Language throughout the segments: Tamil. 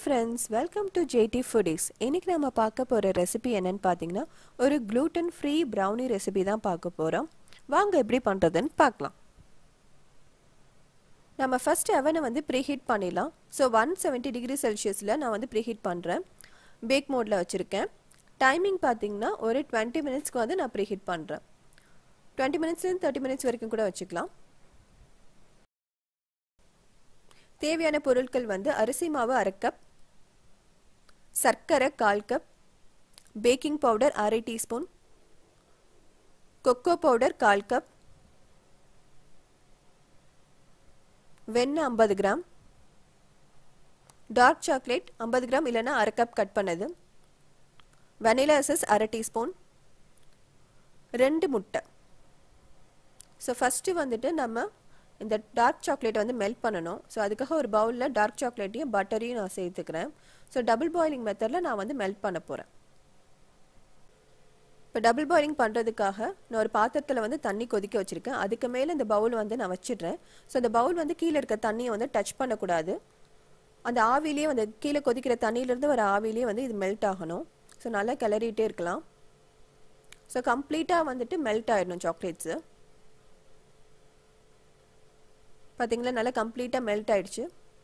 friends welcome to JD foodies இன்னைக்கு நம்ம பார்க்க போகிற ரெசிபி என்னன்னு பார்த்தீங்கன்னா ஒரு gluten ஃப்ரீ ப்ரௌனி ரெசிபி தான் பார்க்க போகிறோம் வாங்க எப்படி பண்ணுறதுன்னு பார்க்கலாம் நம்ம ஃபர்ஸ்ட் அவனை வந்து ப்ரீஹீட் பண்ணிடலாம் ஸோ ஒன் செவன்ட்டி டிகிரி செல்சியஸில் நான் வந்து ப்ரீஹீட் பண்ணுறேன் பேக் மோடில் வச்சுருக்கேன் டைமிங் பார்த்தீங்கன்னா ஒரு டுவெண்ட்டி மினிட்ஸ்க்கு வந்து நான் ப்ரீஹீட் பண்ணுறேன் டுவெண்ட்டி மினிட்ஸ்லேருந்து தேர்ட்டி மினிட்ஸ் வரைக்கும் கூட வச்சுக்கலாம் தேவையான பொருட்கள் வந்து அரிசி மாவு அரை கப் சர்க்கரை கால் கப் பேக்கிங் பவுடர் அரை டீஸ்பூன் கொக்கோ பவுடர் கால் கப் வெண்ணெய் ஐம்பது கிராம் டார்க் சாக்லேட் ஐம்பது கிராம் இல்லைன்னா அரை கப் கட் பண்ணது வெனிலா எசஸ் அரை டீஸ்பூன் ரெண்டு முட்டை ஸோ ஃபஸ்ட்டு வந்துட்டு நம்ம இந்த டார்க் சாக்லேட்டை வந்து மெல்ட் பண்ணணும் ஸோ அதுக்காக ஒரு பவுலில் டார்க் சாக்லேட்டையும் பட்டரையும் நான் சேர்த்துக்கிறேன் ஸோ டபுள் பாயிலிங் மெத்தடில் நான் வந்து மெல்ட் பண்ண போகிறேன் இப்போ டபுள் பாயிலிங் பண்ணுறதுக்காக நான் ஒரு பாத்திரத்தில் வந்து தண்ணி கொதிக்க வச்சுருக்கேன் அதுக்கு மேலே இந்த பவுல் வந்து நான் வச்சிடுறேன் ஸோ அந்த பவுல் வந்து கீழே இருக்க தண்ணியை வந்து டச் பண்ணக்கூடாது அந்த ஆவிலேயே வந்து கீழே கொதிக்கிற தண்ணியிலேருந்து வர ஆவிலேயே வந்து இது மெல்ட் ஆகணும் ஸோ நல்லா கிளறிட்டே இருக்கலாம் ஸோ கம்ப்ளீட்டாக வந்துட்டு மெல்ட் ஆகிடணும் சாக்லேட்ஸு பார்த்தீங்களா நல்லா கம்ப்ளீட்டாக மெல்ட் ஆயிடுச்சு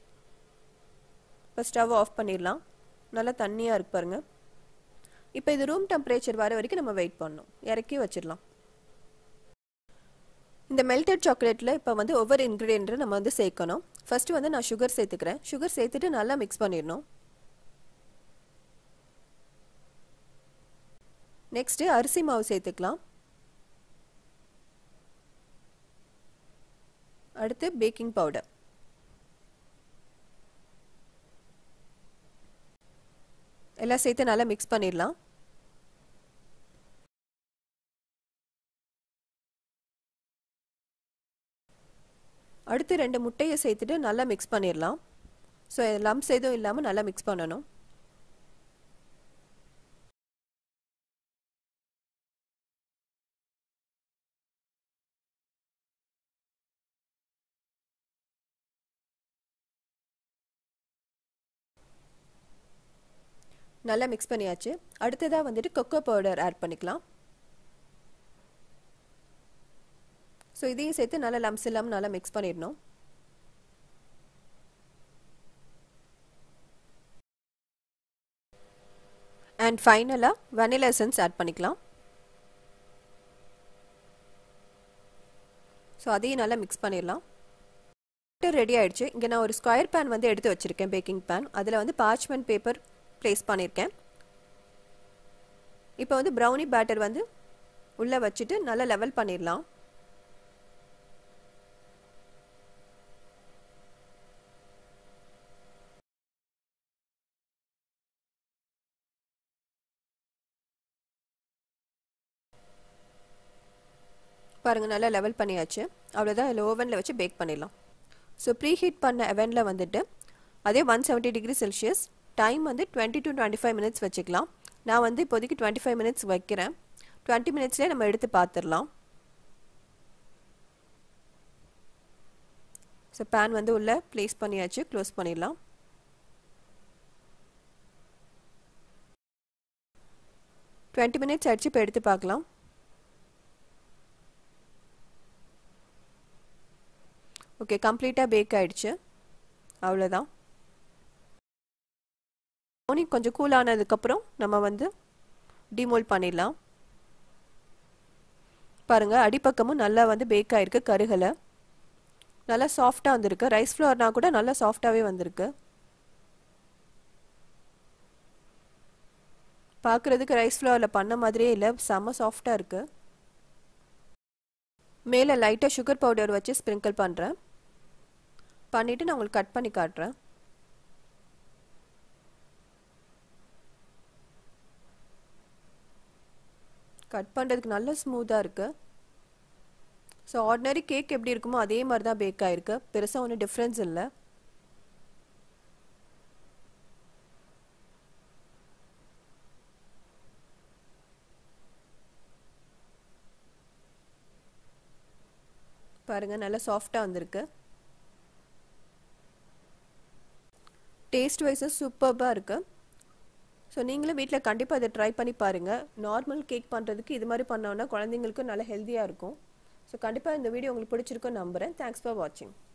இப்போ ஸ்டவ் ஆஃப் பண்ணிடலாம் நல்லா தண்ணியாக இருக்கு பாருங்க இப்போ இது ரூம் டெம்பரேச்சர் வர வரைக்கும் நம்ம வெயிட் பண்ணணும் இறக்கி வச்சிடலாம் இந்த மெல்டட் சாக்லேட்டில் இப்போ வந்து ஒவ்வொரு இன்க்ரீடியண்ட்டும் நம்ம வந்து சேர்க்கணும் ஃபர்ஸ்ட் வந்து நான் சுகர் சேர்த்துக்கிறேன் சுகர் சேர்த்துட்டு நல்லா மிக்ஸ் பண்ணிடணும் நெக்ஸ்ட்டு அரிசி மாவு சேர்த்துக்கலாம் அடுத்து பேக்கிங் பவுடர் எல்லாம் சேர்த்து நல்லா மிக்ஸ் பண்ணிடலாம் அடுத்து ரெண்டு முட்டையை சேர்த்துட்டு நல்லா மிக்ஸ் பண்ணிடலாம் ஸோ லம்ஸ் எதுவும் இல்லாமல் நல்லா மிக்ஸ் பண்ணணும் நல்லா மிக்ஸ் பண்ணியாச்சு அடுத்ததாக வந்துட்டு கொக்கோ பவுடர் ஆட் பண்ணிக்கலாம் ஸோ இதையும் சேர்த்து நல்லா லம்ஸ் இல்லாமல் நல்லா மிக்ஸ் பண்ணிடணும் அண்ட் ஃபைனலாக வெனிலா எசன்ஸ் ஆட் பண்ணிக்கலாம் ஸோ அதையும் நல்லா மிக்ஸ் பண்ணிடலாம் ரெடி ஆயிடுச்சு இங்கே நான் ஒரு ஸ்கொயர் பேன் வந்து எடுத்து வச்சுருக்கேன் பேக்கிங் பேன் அதில் வந்து பார்ச்மெண்ட் பேப்பர் ப்ளேஸ் பண்ணியிருக்கேன் இப்போ வந்து ப்ரௌனி பேட்டர் வந்து உள்ளே வச்சுட்டு நல்லா லெவல் பண்ணிடலாம் பாருங்கள் நல்லா லெவல் பண்ணியாச்சு அவ்வளோதான் இதில் ஓவனில் வச்சு பேக் பண்ணிடலாம் ஸோ ப்ரீ ஹீட் பண்ண அவனில் வந்துட்டு அதே one seventy degree celsius time வந்து twenty to twenty five minutes வச்சுக்கலாம் நான் வந்து இப்போதைக்கு டுவெண்ட்டி ஃபைவ் மினிட்ஸ் வைக்கிறேன் டுவெண்ட்டி மினிட்ஸ்லேயே நம்ம எடுத்து பார்த்துடலாம் ஸோ பேன் வந்து உள்ளே ப்ளேஸ் பண்ணியாச்சு க்ளோஸ் பண்ணிடலாம் டுவெண்ட்டி மினிட்ஸ் ஆயிடுச்சு இப்போ எடுத்து பார்க்கலாம் ஓகே கம்ப்ளீட்டாக பேக் ஆகிடுச்சு அவ்வளோதான் ப்ரௌனி கொஞ்சம் கூல் ஆனதுக்கப்புறம் நம்ம வந்து டிமோல் பண்ணிடலாம் பாருங்கள் அடிப்பக்கமும் நல்லா வந்து பேக் ஆகிருக்கு கருகலை நல்லா சாஃப்டாக வந்திருக்கு ரைஸ் ஃப்ளவர்னா கூட நல்லா சாஃப்டாகவே வந்திருக்கு பார்க்குறதுக்கு ரைஸ் ஃப்ளவரில் பண்ண மாதிரியே இல்லை செம்ம சாஃப்டாக இருக்குது மேலே லைட்டாக சுகர் பவுடர் வச்சு ஸ்ப்ரிங்கிள் பண்ணுறேன் பண்ணிவிட்டு நான் உங்களுக்கு கட் பண்ணி காட்டுறேன் கட் பண்ணுறதுக்கு நல்ல ஸ்மூத்தாக இருக்குது ஸோ ஆர்டினரி கேக் எப்படி இருக்குமோ அதே மாதிரி தான் பேக் ஆகிருக்கு பெருசாக ஒன்றும் டிஃப்ரென்ஸ் இல்லை பாருங்கள் நல்லா சாஃப்டாக வந்திருக்கு டேஸ்ட் வைஸும் சூப்பர்பாக இருக்குது ஸோ நீங்களும் வீட்டில் கண்டிப்பாக இதை ட்ரை பண்ணி பாருங்கள் நார்மல் கேக் பண்ணுறதுக்கு இது மாதிரி பண்ணோன்னா குழந்தைங்களுக்கும் நல்லா ஹெல்த்தியாக இருக்கும் ஸோ கண்டிப்பாக இந்த வீடியோ உங்களுக்கு பிடிச்சிருக்குன்னு நம்புகிறேன் தேங்க்ஸ் ஃபார் வாட்சிங்